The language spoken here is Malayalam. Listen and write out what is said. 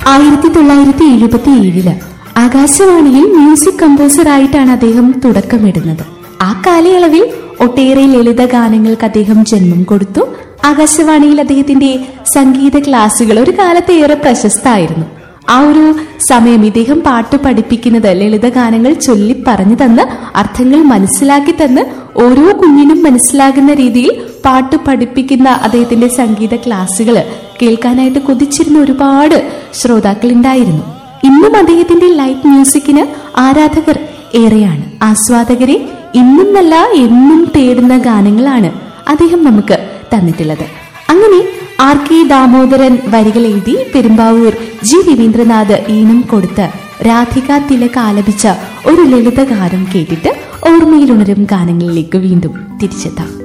ആയിരത്തി തൊള്ളായിരത്തി എഴുപത്തി ഏഴില് ആകാശവാണിയിൽ മ്യൂസിക് കമ്പോസർ ആയിട്ടാണ് അദ്ദേഹം തുടക്കമിടുന്നത് ആ കാലയളവിൽ ഒട്ടേറെ ലളിത ഗാനങ്ങൾക്ക് അദ്ദേഹം ജന്മം കൊടുത്തു ആകാശവാണിയിൽ അദ്ദേഹത്തിന്റെ സംഗീത ക്ലാസുകൾ ഒരു കാലത്ത് ഏറെ പ്രശസ്തമായിരുന്നു ആ ഒരു സമയം ഇദ്ദേഹം പാട്ട് പഠിപ്പിക്കുന്നത് ലളിത ഗാനങ്ങൾ ചൊല്ലി പറഞ്ഞു തന്ന് അർത്ഥങ്ങൾ മനസ്സിലാക്കി തന്ന് ഓരോ കുഞ്ഞിനും മനസ്സിലാകുന്ന രീതിയിൽ പാട്ട് പഠിപ്പിക്കുന്ന അദ്ദേഹത്തിന്റെ സംഗീത ക്ലാസ്സുകൾ കേൾക്കാനായിട്ട് കൊതിച്ചിരുന്ന ഒരുപാട് ശ്രോതാക്കൾ ഉണ്ടായിരുന്നു ഇന്നും അദ്ദേഹത്തിന്റെ ലൈറ്റ് മ്യൂസിക്കിന് ആരാധകർ ഏറെയാണ് ആസ്വാദകരെ ഇന്നും നല്ല എന്നും തേടുന്ന ഗാനങ്ങളാണ് അദ്ദേഹം നമുക്ക് തന്നിട്ടുള്ളത് അങ്ങനെ ആർ കെ ദാമോദരൻ വരികൾ എഴുതി പെരുമ്പാവൂർ ജി രവീന്ദ്രനാഥ് ഈണം കൊടുത്ത് രാധിക തിലക് ആലപിച്ച ഒരു ലളിത ഗാനം കേട്ടിട്ട് ഓർമ്മയിലുണരും ഗാനങ്ങളിലേക്ക് വീണ്ടും തിരിച്ചെത്താം